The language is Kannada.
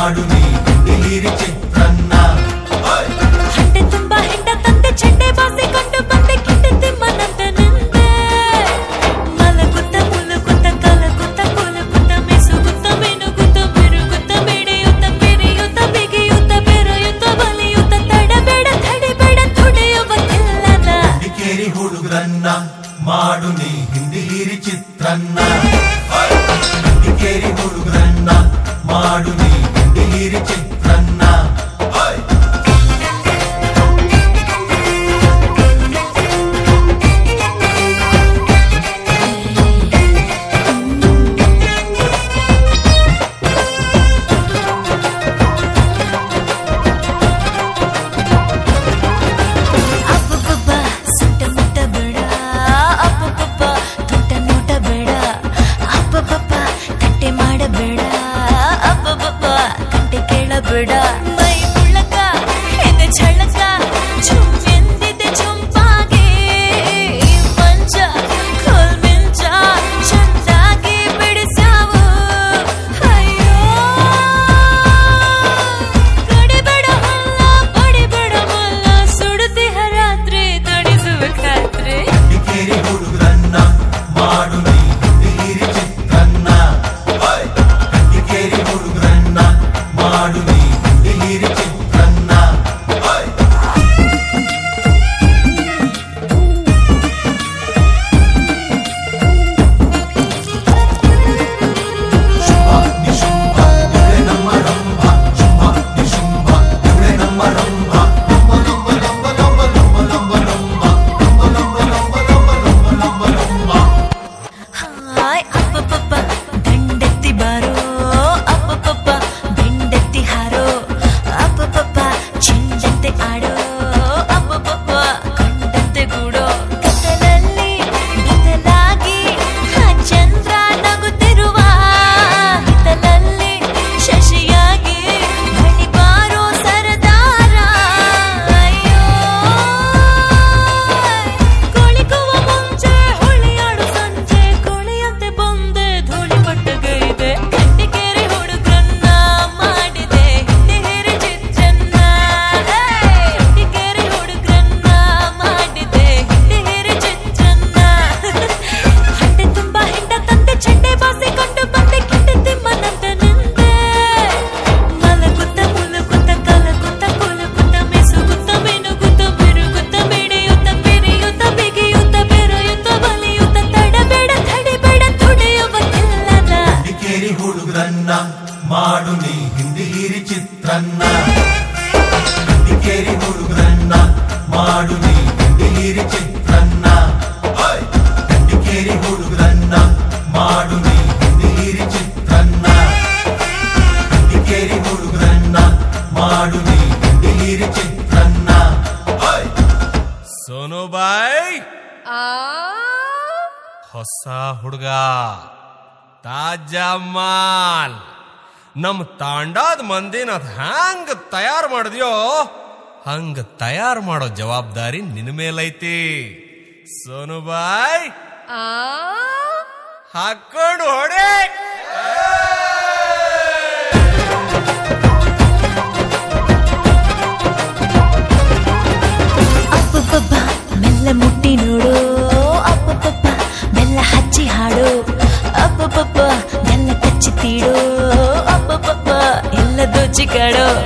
ಮಾಡು ನೀ ಹಿಂದಿಗಿರಿ ಚಿತ್ರನ್ನ ಓಯ್! ಹಂಡೆ ತುಂಬಾ ಹೆಂಡ ತಂದೆ ಚಂಡೆ ಬಾಸಿಕೊಂಡು ಬಂದೆ ಕಿಟ್ಟ ತಿಮ್ಮನಂತ ನಿಂದೆ ಮಲಗುತ್ತ ಮುಲಗುತ್ತ ಕಲಗುತ್ತ ಕೊಲಗುತ್ತ ಮೆಸುಗುತ್ತ ಮಿನುಗುತ್ತ ಬಿರುಗುತ್ತ ಬಿಡಿಯುತ್ತ ಬಿರಿಯುತ್ತ ಬಿಗಿಯುತ್ತ ಬೆರೆಯುತ್ತ ಬಲಿಯುತ್ತ ತಡಬೇಡ ತಡಿಬೇಡ ತುಡಿಯುವ ತಿಲ್ಲನ ಹಿಂದಿಕೇರಿ ಹುಡುಗರನ್ನ ಮಾಡು ನೀ ಹಿಂದಿಗಿರಿ ಚಿತ್ರನ್ನ ಓಯ್! ಹಿಂದಿಕೇರಿ ಹುಡುಗರನ್ನ ಮಾಡು ನೀ ಹಿಂದಿಗಿರಿ ಚಿತ್ರನ್ನ ಓಯ್! ಅಬ್ಬಬ್ಬಬ್ಬ ಸುಟ್ಟ ಮುಟ್ಟ ಬೇಡ ಅಬ್ಬಬ್ಬಬ್ಬ ತುಂಟ ನೋಟ ಬೇಡ ಅಬ್ಬಬ್ಬಬ್ಬ ಕಟ್ಟೆ ಮಾಡಬೇಡ ಅಬ್ಬಬ್ಬಬ್ಬ ಕಂಟೆ ಕೇಳಬೇಡ ಮೈ ಮುಳ್ಳಕ ಎದೆ ಛಳಕ ಝುಮ್ ಎಂದಿದೆ ಝುಂಪಾಗಿ ಮಂಚ ಕೋಲ್ ಮಿಂಚ ಚಂದಾಗಿ ಬಿಡಿಸಾವು ಅಯ್ಯೋ ಕಡಿಬೇಡ ಮಲ್ಲ ಬಡಿಬೇಡ ಮಲ್ಲ ಸುಡುತ್ತಿಹ ರಾತ್ರಿ ತಣಿಸುವ ಖಾತ್ರಿ ಹಿಂದಿಕೇರಿ ಹುಡುಗರನ್ನ ಮಾಡು ನೀ ಹಿಂದಿಗಿರಿ ಚಿತ್ರನ್ನ ಓಯ್! ಹಿಂದಿಕೇರಿ ಹುಡುಗರನ್ನ ಮಾಡು ನೀ ಹಿಂದಿಗಿರಿ ಚಿತ್ರನ್ನ ಓಯ್! ಶುಂಭ ನಿಶುಂಭ ಇವಳೆ ನಮ್ಮ ರಂಭ ಶುಂಭ ನಿಶುಂಭ ಇವಳೆ ನಮ್ಮ ರಂಭ ಲಂಬ ಲಂಬ ಲಂಬ ಲಂಬ ಲಂಬ ಲಂಬ ಲಂಬ ಲಂಬ ಲಂಬ ಲಂಬ ಲಂಬ ಲಂಬ ಲಂಬ ಲಂಬ ಹಾಯ್ ಅಪ್ಪಪ್ಪಪ್ಪ ದಂಡೆತ್ತಿ ಬಾರೋ ಅಪ್ಪಪ್ಪಪ್ಪ ಬೆಂಡೆತ್ತಿ ಹಾರೋ ಅಪ್ಪಪ್ಪಪ್ಪ ಚಿಂದಂತೆ ಆಡೋ ಅಪ್ಪಪ್ಪಪ್ಪ ಕಂಡಂತೆ ಗೂಡೋ ಕತ್ತಲಲ್ಲಿ ಬದಲಾಗಿ ಆ ಚಂದ್ರ ನಗುತ್ತಿರುವ ಹಿತ್ತಲಲ್ಲಿ ಶಶಿಯಾಗಿ ಬಳಿ ಬಾರೋ ಸರದಾರ ಅಯ್ಯೋ ಕುಳಿಕುವ ಮುಂಚೆ ಹುಳಿಯಾಡು ಸಂಜೆ ಕುಳಿಯಂತೆ ಬಂದೆ ಧೂಳಿ ಪಟ್ಟಗೈದೆ ಗಂಟಿಕೇರಿ ಹುಡುಗರನ್ನ ಮಾಡಿದೆ ಹಿಂದಿಗಿರಿ ಚಿತ್ರನ್ನ ಗಂಟಿಕೇರಿ ಹುಡುಗರನ್ನ ಮಾಡಿದೆ ಹಿಂದಿಗಿರಿ ಚಿತ್ರನ್ನ ಹಂಡೆ ತುಂಬಾ ಹೆಂಡ ತಂದೆ ಚಂಡೆ ಬಾಸಿಕೊಂಡು ಬಂದೆ ಕಿಟ್ಟ ತಿಮ್ಮನಂತ ನಿಂದೆ ಮಲಗುತ್ತ ಮುಲಗುತ್ತ ಕಲಗುತ್ತ ಕೊಲಗುತ್ತ ಮೆಸುಗುತ್ತ ಮಿನುಗುತ್ತ ಬಿರುಗುತ್ತ ಬಿಡಿಯುತ್ತ ಬಿರಿಯುತ್ತ ಬಿಗಿಯುತ್ತ ಬೆರೆಯುತ್ತ ಬಲಿಯುತ್ತ ತಡಬೇಡ ತಡಿಬೇಡ ತುಡಿಯುವ ತಿಲ್ಲನ ಹಿಂದಿಕೇರಿ ಹುಡುಗರನ್ನ ಮಾಡು ನೀ ಹಿಂದಿಗಿರಿ ಚಿತ್ರನ್ನ ಹಿಂದಿಕೇರಿ ಹುಡುಗರನ್ನ ಮಾಡು ನೀ ಹಿಂದಿಗಿರಿ ಚಿತ್ರನ್ನ ಓಯ್! ಹಿಂದಿಕೇರಿ ಹುಡುಗರನ್ನ ಮಾಡು ನೀ ಹಿಂದಿಗಿರಿ ಚಿತ್ರನ್ನ ಹಿಂದಿಕೇರಿ ಹುಡುಗರನ್ನ ಮಾಡು ನೀ ಹಿಂದಿಗಿರಿ ಚಿತ್ರನ್ನ ಓಯ್! ಸೋನುಬಾಯ್ ಹೊಸ ಹುಡುಗ ತಾಜಾ ಮಾಲ್ ನಮ್ ತಾಂಡಾದ ಮಂದಿನ ಅದ್ ಹ್ಯಾಂಗ್ ತಯಾರು ಮಾಡಿದ್ಯೋ ಹಂಗ ತಯಾರು ಮಾಡೋ ಜವಾಬ್ದಾರಿ ನಿನ್ ಮೇಲೈತಿ ಸೋನುಬಾಯ್ ಹಾಕೊಂಡು ಹೊಡೆ ಅಪ್ಪಪ್ಪಬ್ಬ ಮೆಲ್ಲ ಮುಟ್ಟಿ ನೋಡು ಅಪ್ಪಪ್ಪಬ್ಬ ಬೆಲ್ಲ ಹಚ್ಚಿ ಹಾಡು ಅಪ್ಪಪ್ಪಬ್ಬ ಎಲ್ಲ ಕಚ್ಚಿ ತೀಡು ಅಪ್ಪಪ್ಪಬ್ಬ ಎಲ್ಲ ದೋಚಿ ಕಾಡು